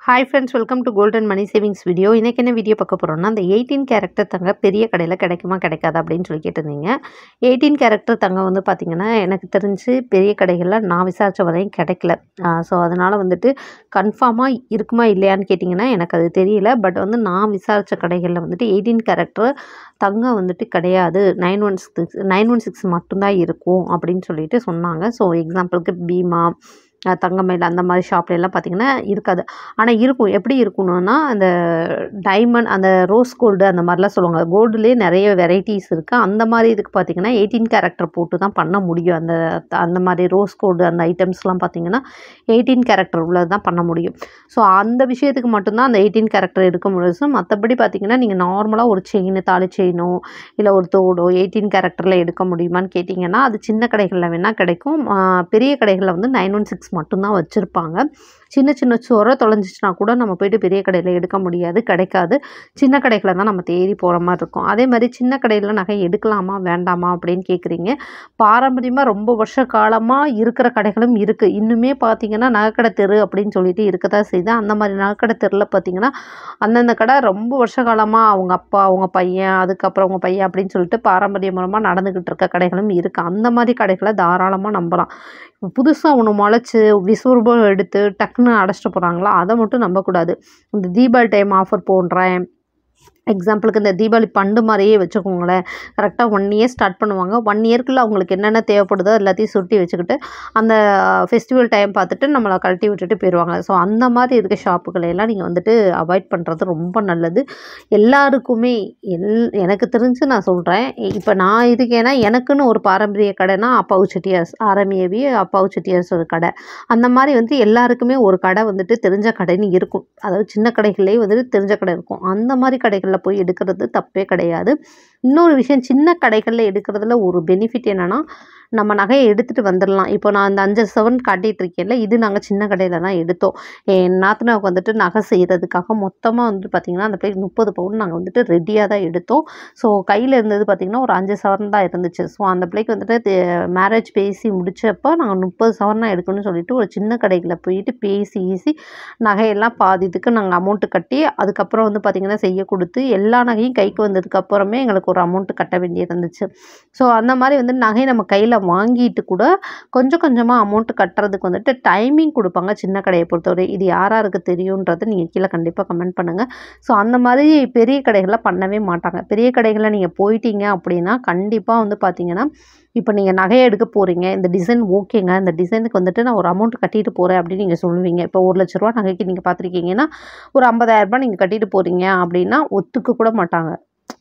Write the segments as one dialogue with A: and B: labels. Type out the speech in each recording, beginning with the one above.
A: hi friends welcome to golden money savings video இன்றைக்கி என்ன video பார்க்க போகிறோம்னா அந்த எயிட்டீன் கேரக்டர் தங்க பெரிய கடையில் கிடைக்குமா கிடைக்காதா அப்படின்னு சொல்லி கேட்டிருந்தீங்க எயிட்டீன் கேரக்டர் தங்க வந்து பார்த்திங்கன்னா எனக்கு தெரிஞ்சு பெரிய கடைகளில் நான் விசாரித்த வரையும் கிடைக்கல ஸோ அதனால் வந்துட்டு கன்ஃபார்மாக இருக்குமா இல்லையான்னு கேட்டிங்கன்னா எனக்கு அது தெரியல பட் வந்து நான் விசாரித்த கடைகளில் வந்துட்டு எயிட்டீன் கேரக்டர் தங்கம் வந்துட்டு கிடையாது nine one six nine one six மட்டும்தான் இருக்கும் அப்படின்னு சொல்லிட்டு சொன்னாங்க ஸோ எக்ஸாம்பிளுக்கு பீமா அஹ் தங்கமயில் அந்த மாதிரி ஷாப்ல எல்லாம் பார்த்தீங்கன்னா இருக்காது ஆனால் இருக்கும் எப்படி இருக்கணும்னா அந்த டைமண்ட் அந்த ரோஸ் கோல்டு அந்த மாதிரிலாம் சொல்லுவாங்க கோல்டுலேயே நிறைய வெரைட்டிஸ் இருக்குது அந்த மாதிரி இதுக்கு பார்த்தீங்கன்னா எயிட்டீன் கேரக்டர் போட்டு தான் பண்ண முடியும் அந்த அந்த மாதிரி ரோஸ் கோல்டு அந்த ஐட்டம்ஸ்லாம் பார்த்தீங்கன்னா எயிட்டீன் கேரக்டர் உள்ளது தான் பண்ண முடியும் ஸோ அந்த விஷயத்துக்கு மட்டும்தான் அந்த எயிட்டீன் கேரக்டர் எடுக்க முடியும் மற்றபடி பார்த்தீங்கன்னா நீங்கள் நார்மலாக ஒரு செயின் தாலி செயினோ இல்லை ஒரு தோடோ எயிட்டீன் கேரக்டரில் எடுக்க முடியுமான்னு கேட்டிங்கன்னா அது சின்ன கடைகளில் வேணால் கிடைக்கும் ஆஹ் பெரிய கடைகளில் வந்து நைன் ஒன் சிக்ஸ் மட்டும்தான் வச்சுருப்பாங்க சின்ன சின்ன சோறை தொலைஞ்சிச்சுனா கூட நம்ம போயிட்டு பெரிய கடையில் எடுக்க முடியாது கிடைக்காது சின்ன கடைகளில் தான் நம்ம தேடி போகிற மாதிரி இருக்கும் அதே மாதிரி சின்ன கடையில் நகை எடுக்கலாமா வேண்டாமா அப்படின்னு கேட்குறீங்க பாரம்பரியமாக ரொம்ப வருஷ காலமாக இருக்கிற கடைகளும் இருக்குது இன்னுமே பார்த்தீங்கன்னா நகைக்கடை தெரு அப்படின்னு சொல்லிட்டு இருக்க தான் செய்யுது அந்த மாதிரி நகைக்கடை தெருவில் பார்த்தீங்கன்னா அந்தந்த கடை ரொம்ப வருஷ காலமாக அவங்க அப்பா அவங்க பையன் அதுக்கப்புறம் அவங்க பையன் அப்படின்னு சொல்லிட்டு பாரம்பரியமாக நடந்துக்கிட்டு இருக்க கடைகளும் இருக்குது அந்த மாதிரி கடைகளை தாராளமாக நம்பலாம் புதுசாக ஒன்று முளைச்சி விஸ்வரூபம் எடுத்து டக்குன்னு அடைச்சிட்டு போகிறாங்களா அதை மட்டும் நம்பக்கூடாது இந்த தீபாவளி டைம் ஆஃபர் போடுறேன் எக்ஸாம்பிளுக்கு இந்த தீபாவளி பண்டு மாதிரியே வச்சுக்கோங்களேன் கரெக்டாக ஒன் இயர் ஸ்டார்ட் பண்ணுவாங்க ஒன் இயர்க்குள்ளே அவங்களுக்கு என்னென்ன தேவைப்படுதோ எல்லாத்தையும் சுருட்டி வச்சுக்கிட்டு அந்த ஃபெஸ்டிவல் டைம் பார்த்துட்டு நம்மளை கழட்டி விட்டுட்டு போயிடுவாங்க ஸோ அந்த மாதிரி இருக்க ஷாப்புகளை எல்லாம் நீங்கள் வந்துட்டு அவாய்ட் பண்ணுறது ரொம்ப நல்லது எல்லாருக்குமே எல் எனக்கு தெரிஞ்சு நான் சொல்கிறேன் இப்போ நான் இருக்கேன்னா எனக்குன்னு ஒரு பாரம்பரிய கடைனா அப்பாவு செட்டியார்ஸ் ஆரம்பியவி அப்பாவு செட்டியார்ஸ் ஒரு கடை அந்த மாதிரி வந்து எல்லாருக்குமே ஒரு கடை வந்துட்டு தெரிஞ்ச கடைன்னு இருக்கும் அதாவது சின்ன கடைகள்லேயே வந்துட்டு தெரிஞ்ச கடை இருக்கும் அந்த மாதிரி கடைகளில் போய் எடுக்கிறது தப்பே கிடையாது இன்னொரு விஷயம் சின்ன கடைகளில் எடுக்கிறதுல ஒரு பெனிஃபிட் என்னென்னா நம்ம நகையை எடுத்துகிட்டு வந்துடலாம் இப்போ நான் அந்த அஞ்சு செவன் காட்டிகிட்டு இருக்கேன்ல இது நாங்கள் சின்ன கடையில் தான் எடுத்தோம் என் நாத்தனாவுக்கு வந்துட்டு நகை செய்கிறதுக்காக மொத்தமாக வந்துட்டு பார்த்திங்கன்னா அந்த பிளேட் முப்பது பவுன் நாங்கள் வந்துட்டு ரெடியாக தான் எடுத்தோம் ஸோ கையில் இருந்தது பார்த்திங்கன்னா ஒரு அஞ்சு சவரன் தான் இருந்துச்சு ஸோ அந்த பிள்ளைக்கு வந்துட்டு மேரேஜ் பேசி முடிச்சப்போ நாங்கள் முப்பது சவரன் தான் எடுக்கணும்னு சொல்லிட்டு ஒரு சின்ன கடையில் போயிட்டு பேசி ஈசி நகையெல்லாம் பாதி இதுக்கு நாங்கள் அமௌண்ட்டு கட்டி அதுக்கப்புறம் வந்து பார்த்திங்கன்னா செய்ய கொடுத்து எல்லா நகையும் கைக்கு வந்ததுக்கு அப்புறமே எங்களுக்கு ஒரு அமௌண்ட்டு கட்ட வேண்டியது இருந்துச்சு ஸோ அந்த மாதிரி வந்து நகை நம்ம கையில் வாங்கிட்டு கூட கொஞ்சம் கொஞ்சமாக அமௌண்ட்டு கட்டுறதுக்கு வந்துட்டு டைமிங் கொடுப்பாங்க சின்ன கடையை பொறுத்தவரை இது யார் யாருக்கு தெரியுன்றது நீங்கள் கீழே கண்டிப்பாக கமெண்ட் பண்ணுங்கள் ஸோ அந்த மாதிரி பெரிய கடைகளில் பண்ணவே மாட்டாங்க பெரிய கடைகளில் நீங்கள் போயிட்டீங்க அப்படின்னா கண்டிப்பாக வந்து பார்த்தீங்கன்னா இப்போ நீங்கள் நகையை எடுக்க போகிறீங்க இந்த டிசைன் ஓகேங்க இந்த டிசைனுக்கு வந்துட்டு நான் ஒரு அமௌண்ட் கட்டிட்டு போகிறேன் அப்படின்னு நீங்கள் சொல்லுவீங்க இப்போ ஒரு லட்ச ரூபா நகைக்கு நீங்கள் பார்த்துருக்கீங்கன்னா ஒரு ஐம்பதாயிரரூபா நீங்கள் கட்டிட்டு போகிறீங்க அப்படின்னா ஒத்துக்க கூட மாட்டாங்க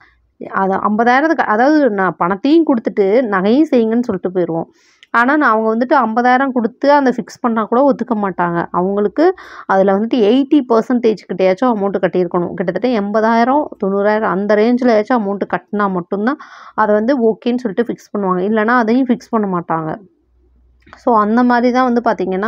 A: அது ஐம்பதாயிரத்துக்கு அதாவது நான் பணத்தையும் கொடுத்துட்டு நகையும் செய்யுங்கன்னு சொல்லிட்டு போயிடுவோம் ஆனால் நான் அவங்க வந்துட்டு ஐம்பதாயிரம் கொடுத்து அந்த ஃபிக்ஸ் பண்ணால் கூட ஒத்துக்க மாட்டாங்க அவங்களுக்கு அதில் வந்துட்டு எயிட்டி பர்சன்டேஜ் கிட்டேயாச்சும் அமௌண்ட்டு கட்டியிருக்கணும் கிட்டத்தட்ட எண்பதாயிரம் தொண்ணூறாயிரம் அந்த ரேஞ்சில் ஏதாச்சும் அமௌண்ட்டு கட்டினா மட்டும்தான் அதை வந்து ஓகேன்னு சொல்லிட்டு ஃபிக்ஸ் பண்ணுவாங்க இல்லைனா அதையும் ஃபிக்ஸ் பண்ண மாட்டாங்க ஸோ அந்த மாதிரி தான் வந்து பார்த்திங்கன்னா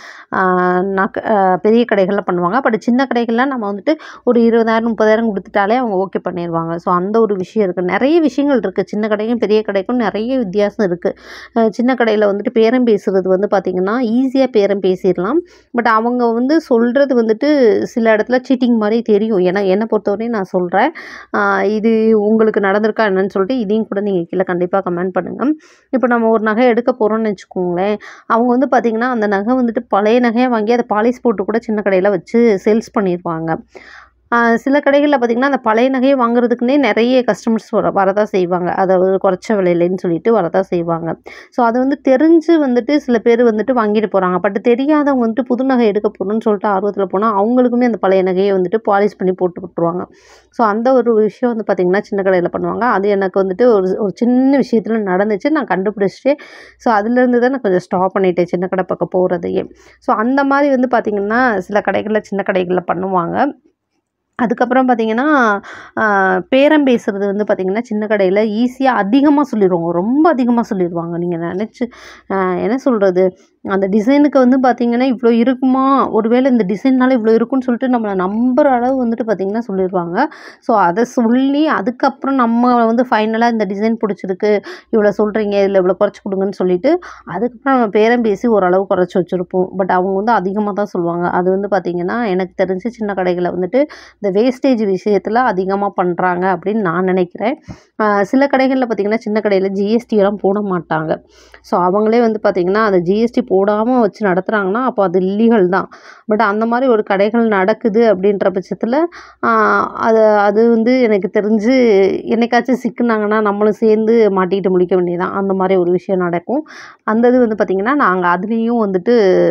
A: நக பெரிய கடைகளில் பண்ணுவாங்க பட் சின்ன கடைகளில் நம்ம வந்துட்டு ஒரு இருபதாயிரம் முப்பதாயிரம் கொடுத்துட்டாலே அவங்க ஓகே பண்ணிடுவாங்க ஸோ அந்த ஒரு விஷயம் இருக்குது நிறைய விஷயங்கள் இருக்குது சின்ன கடைக்கும் பெரிய கடைக்கும் நிறைய வித்தியாசம் இருக்குது சின்ன கடையில் வந்துட்டு பேரம் பேசுகிறது வந்து பார்த்திங்கன்னா ஈஸியாக பேரம் பேசிடலாம் பட் அவங்க வந்து சொல்கிறது வந்துட்டு சில இடத்துல சீட்டிங் மாதிரி தெரியும் ஏன்னா என்னை பொறுத்தவரையும் நான் சொல்கிறேன் இது உங்களுக்கு நடந்திருக்கா என்னன்னு சொல்லிட்டு இதையும் கூட நீங்கள் கீழே கண்டிப்பாக கமெண்ட் பண்ணுங்கள் இப்போ நம்ம ஒரு நகை எடுக்க போகிறோம்னு வச்சுக்கோங்களேன் அவங்க வந்து பார்த்திங்கன்னா அந்த நகை வந்துட்டு பழைய நகையாக வாங்கி அதை பாலிஷ் போட்டு கூட சின்ன கடையில் வச்சு சேல்ஸ் பண்ணிடுவாங்க சில கடைகளில் பார்த்திங்கன்னா அந்த பழைய நகையை வாங்குறதுக்குன்னே நிறைய கஸ்டமர்ஸ் வர வரதான் செய்வாங்க அதை குறைச்ச விலையிலன்னு சொல்லிட்டு வரதான் செய்வாங்க ஸோ அது வந்து தெரிஞ்சு வந்துட்டு சில பேர் வந்துட்டு வாங்கிட்டு போகிறாங்க பட் தெரியாதவங்க வந்துட்டு புது நகை எடுக்க போகணும்னு சொல்லிட்டு ஆர்வத்தில் போனால் அவங்களுக்குமே அந்த பழைய நகையை வந்துட்டு பாலிஷ் பண்ணி போட்டு விட்ருவாங்க ஸோ அந்த ஒரு விஷயம் வந்து பார்த்திங்கன்னா சின்ன கடையில் பண்ணுவாங்க அது எனக்கு வந்துட்டு ஒரு ஒரு சின்ன விஷயத்தில் நடந்துச்சு நான் கண்டுபிடிச்சிட்டு ஸோ அதுலேருந்து தான் நான் கொஞ்சம் ஸ்டாப் பண்ணிட்டேன் சின்ன கடை பக்கம் போகிறதையே ஸோ அந்த மாதிரி வந்து பார்த்திங்கன்னா சில கடைகளில் சின்ன கடைகளில் பண்ணுவாங்க அதுக்கப்புறம் பார்த்திங்கன்னா பேரம் பேசுகிறது வந்து பார்த்திங்கன்னா சின்ன கடையில் ஈஸியாக அதிகமாக சொல்லிடுவாங்க ரொம்ப அதிகமாக சொல்லிடுவாங்க நீங்கள் நினச்சி என்ன சொல்கிறது அந்த டிசைனுக்கு வந்து பார்த்திங்கன்னா இவ்வளோ இருக்குமா ஒருவேளை இந்த டிசைன்னால இவ்வளோ இருக்குன்னு சொல்லிட்டு நம்மளை நம்புகிற அளவு வந்துட்டு பார்த்திங்கன்னா சொல்லிடுவாங்க ஸோ அதை சொல்லி அதுக்கப்புறம் நம்ம வந்து ஃபைனலாக இந்த டிசைன் பிடிச்சிருக்கு இவ்வளோ சொல்கிறீங்க இதில் இவ்வளோ குறைச்சி கொடுங்கன்னு சொல்லிட்டு அதுக்கப்புறம் நம்ம பேரம் பேசி ஓரளவு குறைச்சி வச்சுருப்போம் பட் அவங்க வந்து அதிகமாக தான் சொல்லுவாங்க அது வந்து பார்த்திங்கன்னா எனக்கு தெரிஞ்சு சின்ன கடைகளில் வந்துட்டு இந்த வேஸ்டேஜ் விஷயத்தில் அதிகமாக பண்ணுறாங்க அப்படின்னு நான் நினைக்கிறேன் ஆஹ் சில கடைகளில் பார்த்திங்கன்னா சின்ன கடையில் ஜிஎஸ்டியெல்லாம் போட மாட்டாங்க ஸோ அவங்களே வந்து பார்த்திங்கன்னா அந்த ஜிஎஸ்டி போடாமல் வச்சு நடத்துகிறாங்கன்னா அப்போ அது இல்லீகல் தான் பட் அந்த மாதிரி ஒரு கடைகள் நடக்குது அப்படின்ற பட்சத்தில் அது அது வந்து எனக்கு தெரிஞ்சு என்னைக்காச்சும் சிக்குனாங்கன்னா நம்மளும் சேர்ந்து மாட்டிக்கிட்டு முழிக்க வேண்டியதான் அந்த மாதிரி ஒரு விஷயம் நடக்கும் அந்த இது வந்து பார்த்திங்கன்னா நாங்கள் அதுலேயும் வந்துட்டு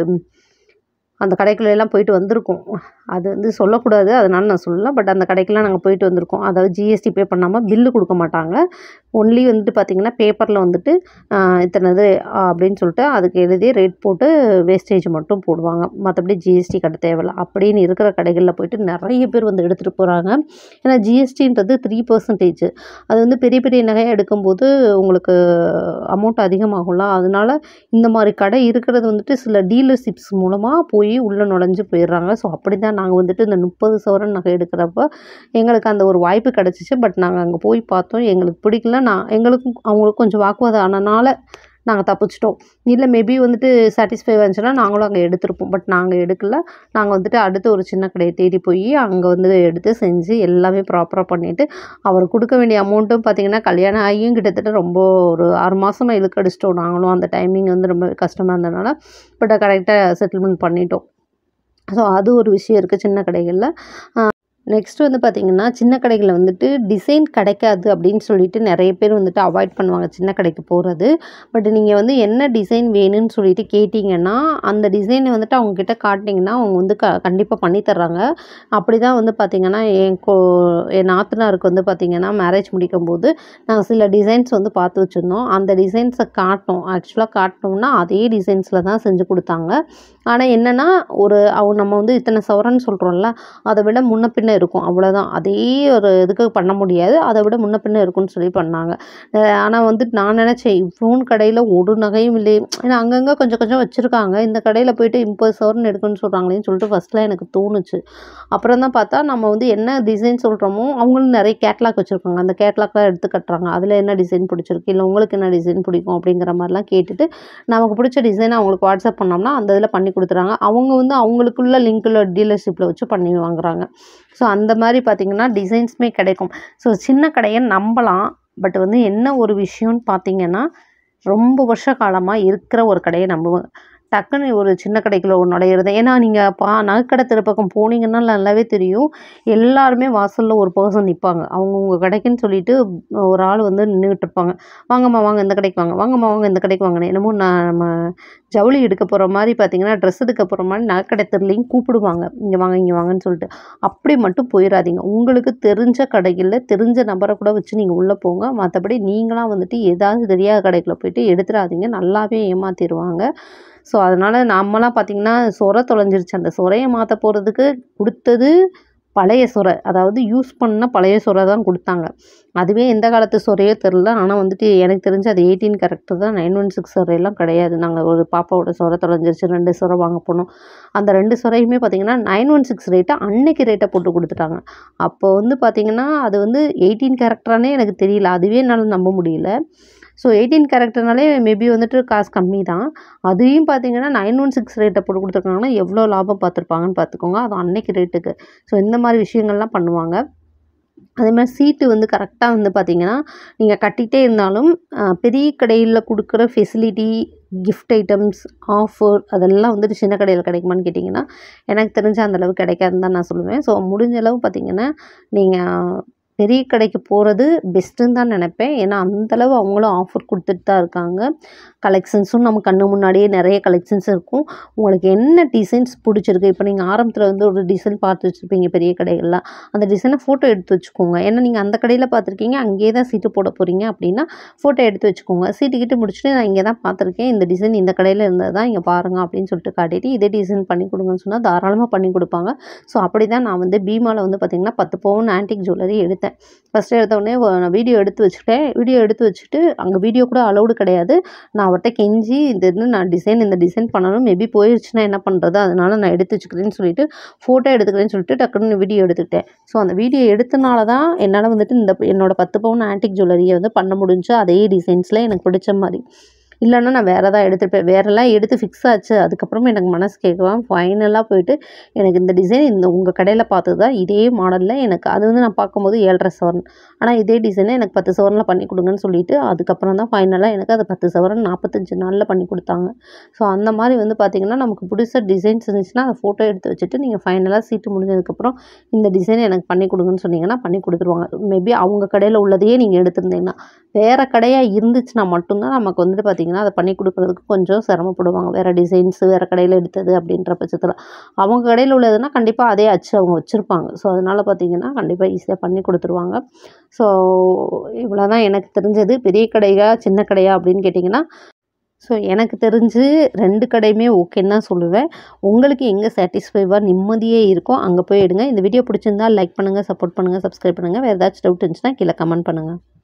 A: அந்த கடைக்குள்ள எல்லாம் போயிட்டு வந்திருக்கோம் அது வந்து சொல்லக்கூடாது அதனால நான் சொல்லல பட் அந்த கடைக்கெல்லாம் நாங்கள் போயிட்டு வந்திருக்கோம் அதாவது ஜிஎஸ்டி பே பண்ணாமல் பில்லு கொடுக்க மாட்டாங்க ஒன்லி வந்துட்டு பார்த்திங்கன்னா பேப்பரில் வந்துட்டு ஆஹ் இத்தனை இது ஆஹ் அப்படின்னு சொல்லிட்டு அதுக்கு எழுதி ரேட் போட்டு வேஸ்டேஜ் மட்டும் போடுவாங்க மற்றபடி ஜிஎஸ்டி கட்ட தேவையில்ல அப்படின்னு இருக்கிற கடைகளில் போயிட்டு நிறைய பேர் வந்து எடுத்துகிட்டு போகிறாங்க ஏன்னா ஜிஎஸ்டின்றது த்ரீ பர்சன்டேஜ் அது வந்து பெரிய பெரிய நகையை எடுக்கும்போது உங்களுக்கு அமௌண்ட் அதிகமாகும்ல அதனால இந்த மாதிரி கடை இருக்கிறது வந்துட்டு சில டீலர்ஷிப்ஸ் மூலமாக போய் உள்ளே நுழைஞ்சு போயிடுறாங்க ஸோ அப்படி தான் நாங்கள் வந்துட்டு இந்த முப்பது சவரன் நகை எடுக்கிறப்ப எங்களுக்கு அந்த ஒரு வாய்ப்பு கிடச்சிச்சு பட் நாங்கள் அங்கே போய் பார்த்தோம் எங்களுக்கு பிடிக்கல நான் எங்களுக்கும் அவங்களுக்கும் கொஞ்சம் வாக்குவாதம் ஆனனால நாங்கள் தப்பிச்சிட்டோம் இல்லை மேபி வந்துட்டு சாட்டிஸ்ஃபை வந்துச்சுன்னா நாங்களும் அங்கே எடுத்திருப்போம் பட் நாங்கள் எடுக்கல நாங்கள் வந்துட்டு அடுத்து ஒரு சின்ன கடையை தேடி போய் அங்கே வந்து எடுத்து செஞ்சு எல்லாமே ப்ராப்பராக பண்ணிவிட்டு அவர் கொடுக்க வேண்டிய அமௌண்ட்டும் பார்த்திங்கன்னா கல்யாணம் ஆகியும் கிட்டத்தட்ட ரொம்ப ஒரு ஆறு மாதமாக இழுக்கடிச்சிட்டோம் நாங்களும் அந்த டைமிங் வந்து ரொம்ப கஷ்டமாக இருந்ததுனால பட் கரெக்டாக செட்டில்மெண்ட் பண்ணிட்டோம் ஸோ அது ஒரு விஷயம் இருக்குது சின்ன கடைகளில் நெக்ஸ்ட் வந்து பார்த்திங்கன்னா சின்ன கடைகளில் வந்துட்டு டிசைன் கிடைக்காது அப்படின்னு சொல்லிட்டு நிறைய பேர் வந்துட்டு அவாய்ட் பண்ணுவாங்க சின்ன கடைக்கு போகிறது பட் நீங்கள் வந்து என்ன டிசைன் வேணும்னு சொல்லிட்டு கேட்டிங்கன்னா அந்த டிசைனை வந்துட்டு அவங்கக்கிட்ட காட்டினீங்கன்னா அவங்க வந்து க கண்டிப்பாக பண்ணி தர்றாங்க அப்படி தான் வந்து பார்த்திங்கன்னா என் கோ என் நாத்தனாருக்கு வந்து பார்த்திங்கன்னா மேரேஜ் முடிக்கும்போது நாங்கள் சில டிசைன்ஸ் வந்து பார்த்து வச்சுருந்தோம் அந்த டிசைன்ஸை காட்டினோம் ஆக்சுவலாக காட்டினோம்னா அதே டிசைன்ஸில் தான் செஞ்சு கொடுத்தாங்க ஆனால் என்னென்னா ஒரு அவங்க நம்ம வந்து இத்தனை சவரன் சொல்கிறோம்ல அதை விட முன்ன பின்ன இருக்கும் அவ்வளோதான் அதே ஒரு இதுக்கு பண்ண முடியாது அதை விட முன்ன பின்ன இருக்கும்னு சொல்லி பண்ணாங்க ஆனால் வந்து நான் நினச்சேன் இவ்வளோன்னு கடையில் ஒரு நகையும் இல்லை ஏன்னா அங்கங்கே கொஞ்சம் கொஞ்சம் வச்சுருக்காங்க இந்த கடையில் போயிட்டு முப்பது சவரன் எடுக்கணும்னு சொல்கிறாங்களேன்னு சொல்லிட்டு ஃபஸ்ட்டில் எனக்கு தோணுச்சு அப்புறம் தான் பார்த்தா நம்ம வந்து என்ன டிசைன் சொல்கிறோமோ அவங்களும் நிறைய கேட்லாக் வச்சுருக்காங்க அந்த கேட்லாக்லாம் எடுத்து கட்டுறாங்க அதில் என்ன டிசைன் பிடிச்சிருக்கு இல்லை உங்களுக்கு என்ன டிசைன் பிடிக்கும் அப்படிங்கிற மாதிரிலாம் கேட்டுட்டு நமக்கு பிடிச்ச டிசைனை அவங்களுக்கு வாட்ஸ்அப் பண்ணோம்னா அந்த இதில் பண்ணி கொடுத்துறாங்க அவங்க வந்து அவங்களுக்குள்ள லிங்க்கில் டீலர்ஷிப்பில் வச்சு பண்ணி வாங்குறாங்க ஸோ அந்த மாதிரி பார்த்திங்கன்னா டிசைன்ஸுமே கிடைக்கும் ஸோ சின்ன கடையை நம்பலாம் பட் வந்து என்ன ஒரு விஷயம்னு பார்த்தீங்கன்னா ரொம்ப வருஷ காலமாக இருக்கிற ஒரு கடையை நம்புவேன் டக்குன்னு ஒரு சின்ன கடைக்குள்ள ஒரு நுழையிறது ஏன்னா நீங்கள் பா நகைக்கடை திருப்பக்கம் போனீங்கன்னா நல்லாவே தெரியும் எல்லாருமே வாசலில் ஒரு பர்சன் நிற்பாங்க அவங்கவுங்க கடைக்குன்னு சொல்லிட்டு ஒரு ஆள் வந்து நின்றுட்டு இருப்பாங்க வாங்கம்மா வாங்க இந்த கடைக்கு வாங்க வாங்கம்மா வாங்க இந்த கடைக்கு வாங்கன்னு என்னமோ நான் நம்ம ஜவுளி எடுக்க போகிற மாதிரி பார்த்தீங்கன்னா ட்ரெஸ் எடுக்க போகிற மாதிரி நகைக்கடை தெருலையும் கூப்பிடுவாங்க இங்கே வாங்க இங்கே வாங்கன்னு சொல்லிட்டு அப்படி மட்டும் போயிடாதீங்க உங்களுக்கு தெரிஞ்ச கடைகளில் தெரிஞ்ச நபரை கூட வச்சு நீங்கள் உள்ளே போங்க மற்றபடி நீங்களாம் வந்துட்டு ஏதாவது தெரியாத கடைக்குள்ள போயிட்டு எடுத்துடாதீங்க நல்லாவே ஏமாற்றிடுவாங்க ஸோ அதனால் நம்மலாம் பார்த்திங்கன்னா சொரை தொலைஞ்சிருச்சு அந்த சொரையை மாற்ற போகிறதுக்கு கொடுத்தது பழைய சொரை அதாவது யூஸ் பண்ண பழைய சொரை தான் கொடுத்தாங்க அதுவே எந்த காலத்து சொரையோ தெரில ஆனால் வந்துட்டு எனக்கு தெரிஞ்சு அது எயிட்டீன் கரெக்டர் தான் நைன் ஒன் சிக்ஸ் சொரையெல்லாம் கிடையாது நாங்கள் ஒரு பாப்பாவோட சொரை தொலைஞ்சிருச்சு ரெண்டு சொரை வாங்க போனோம் அந்த ரெண்டு சொரையுமே பார்த்திங்கன்னா நைன் ஒன் சிக்ஸ் ரேட்டை அன்னைக்கு ரேட்டை போட்டு கொடுத்துட்டாங்க அப்போ வந்து பார்த்திங்கன்னா அது வந்து எயிட்டீன் கேரக்டரானே எனக்கு தெரியல அதுவே என்னால் நம்ப முடியல ஸோ எயிட்டீன் கேரக்டர்னாலே மேபி வந்துட்டு காசு கம்மி தான் அதையும் பார்த்தீங்கன்னா நைன் ஒன் சிக்ஸ் ரேட்டை போட்டு கொடுத்துருக்காங்கன்னா எவ்வளோ லாபம் பார்த்துருப்பாங்கன்னு பார்த்துக்கோங்க அது அன்னைக்கு ரேட்டுக்கு ஸோ இந்த மாதிரி விஷயங்கள்லாம் பண்ணுவாங்க அதே மாதிரி சீட்டு வந்து கரெக்டாக வந்து பார்த்திங்கன்னா நீங்கள் கட்டிகிட்டே இருந்தாலும் அஹ், பெரிய கடையில் கொடுக்குற ஃபெசிலிட்டி கிஃப்ட் ஐட்டம்ஸ் ஆஃபர் அதெல்லாம் வந்துட்டு சின்ன கடையில் கிடைக்குமான்னு கேட்டிங்கன்னா எனக்கு தெரிஞ்ச அந்த அளவு கிடைக்காதுன்னு தான் நான் சொல்லுவேன் ஸோ முடிஞ்ச அளவு பார்த்திங்கன்னா நீங்கள் பெரிய கடைக்கு போகிறது பெஸ்ட்டுன்னு தான் நினைப்பேன் ஏன்னா அந்தளவு அவங்களும் ஆஃபர் கொடுத்துட்டு தான் இருக்காங்க கலெக்ஷன்ஸும் நம்ம கண்ணு முன்னாடியே நிறைய கலெக்ஷன்ஸ் இருக்கும் உங்களுக்கு என்ன டிசைன்ஸ் பிடிச்சிருக்கு இப்போ நீங்கள் ஆரம்பத்தில் வந்து ஒரு டிசைன் பார்த்து வச்சுருப்பீங்க பெரிய கடைகள்லாம் அந்த டிசைனை ஃபோட்டோ எடுத்து வச்சுக்கோங்க ஏன்னா நீங்கள் அந்த கடையில் பார்த்துருக்கீங்க அங்கேயே தான் சீட்டு போட போகிறீங்க அப்படின்னா ஃபோட்டோ எடுத்து வச்சுக்கோங்க சீட்டு கிட்ட முடிச்சுட்டு நான் இங்கே தான் பார்த்துருக்கேன் இந்த டிசைன் இந்த கடையில் இருந்தது தான் இங்கே பாருங்க அப்படின்னு சொல்லிட்டு காட்டிட்டு இதே டிசைன் பண்ணி கொடுங்கன்னு சொன்னால் தாராளமாக பண்ணி கொடுப்பாங்க ஸோ அப்படி தான் நான் வந்து பீமாவில் வந்து பார்த்திங்கன்னா பத்து பவுன் ஆன்டிக் ஜுவல்லரி எடுத்தேன் எடுத்தேன் ஃபஸ்ட்டு எடுத்தோடனே நான் வீடியோ எடுத்து வச்சுக்கிட்டேன் வீடியோ எடுத்து வச்சுட்டு அங்கே வீடியோ கூட அலௌடு கிடையாது நான் அவர்கிட்ட கெஞ்சி இது வந்து நான் டிசைன் இந்த டிசைன் பண்ணணும் மேபி போயிடுச்சுன்னா என்ன பண்ணுறது அதனால நான் எடுத்து வச்சுக்கிறேன்னு சொல்லிட்டு ஃபோட்டோ எடுத்துக்கிறேன்னு சொல்லிட்டு டக்குன்னு வீடியோ எடுத்துக்கிட்டேன் ஸோ அந்த வீடியோ எடுத்தனால தான் என்னால் வந்துட்டு இந்த என்னோட பத்து பவுன் ஆன்டிக் ஜுவல்லரியை வந்து பண்ண முடிஞ்சு அதே டிசைன்ஸில் எனக்கு பிடிச்ச மாதிரி இல்லைன்னா நான் வேறு தான் எடுத்துருப்பேன் வேறெல்லாம் எடுத்து ஃபிக்ஸ் ஆச்சு அதுக்கப்புறமா எனக்கு மனசு கேட்கலாம் ஃபைனலாக போயிட்டு எனக்கு இந்த டிசைன் இந்த உங்கள் கடையில் பார்த்தது தான் இதே மாடலில் எனக்கு அது வந்து நான் பார்க்கும்போது ஏழரை சவரன் ஆனால் இதே டிசைனை எனக்கு பத்து சவரனில் பண்ணி கொடுங்கன்னு சொல்லிட்டு அதுக்கப்புறம் தான் ஃபைனலாக எனக்கு அது பத்து சவரன் நாற்பத்தஞ்சு நாளில் பண்ணி கொடுத்தாங்க ஸோ அந்த மாதிரி வந்து பார்த்திங்கன்னா நமக்கு பிடிச்ச டிசைன்ஸ் இருந்துச்சுன்னா அதை ஃபோட்டோ எடுத்து வச்சுட்டு நீங்கள் ஃபைனலாக சீட்டு முடிஞ்சதுக்கப்புறம் இந்த டிசைன் எனக்கு பண்ணி கொடுங்கன்னு சொன்னீங்கன்னா பண்ணி கொடுத்துருவாங்க மேபி அவங்க கடையில் உள்ளதையே நீங்கள் எடுத்திருந்தீங்கன்னா வேறு கடையாக இருந்துச்சுன்னா மட்டும்தான் நமக்கு வந்துட்டு பார்த்திங்கன்னா அதை பண்ணி கொடுக்குறதுக்கு கொஞ்சம் சிரமப்படுவாங்க வேறு டிசைன்ஸ் வேறு கடையில் எடுத்தது அப்படின்ற பட்சத்தில் அவங்க கடையில் உள்ளதுன்னா கண்டிப்பாக அதே அச்சு அவங்க வச்சுருப்பாங்க ஸோ அதனால் பார்த்திங்கன்னா கண்டிப்பாக ஈஸியாக பண்ணி கொடுத்துருவாங்க ஸோ இவ்வளோ தான் எனக்கு தெரிஞ்சது பெரிய கடையா சின்ன கடையா அப்படின்னு கேட்டிங்கன்னா ஸோ எனக்கு தெரிஞ்சு ரெண்டு கடையுமே ஓகேன்னு தான் சொல்லுவேன் உங்களுக்கு எங்கே சாட்டிஸ்ஃபைவாக நிம்மதியே இருக்கோ அங்கே போய் எடுங்க இந்த வீடியோ பிடிச்சிருந்தா லைக் பண்ணுங்கள் சப்போர்ட் பண்ணுங்கள் சப்ஸ்கிரைப் பண்ணுங்கள் வேறு ஏதாச்சும் டவுட் இருந்துச்சுன்னா கீழே கமெண்ட் பண்ணுங்கள்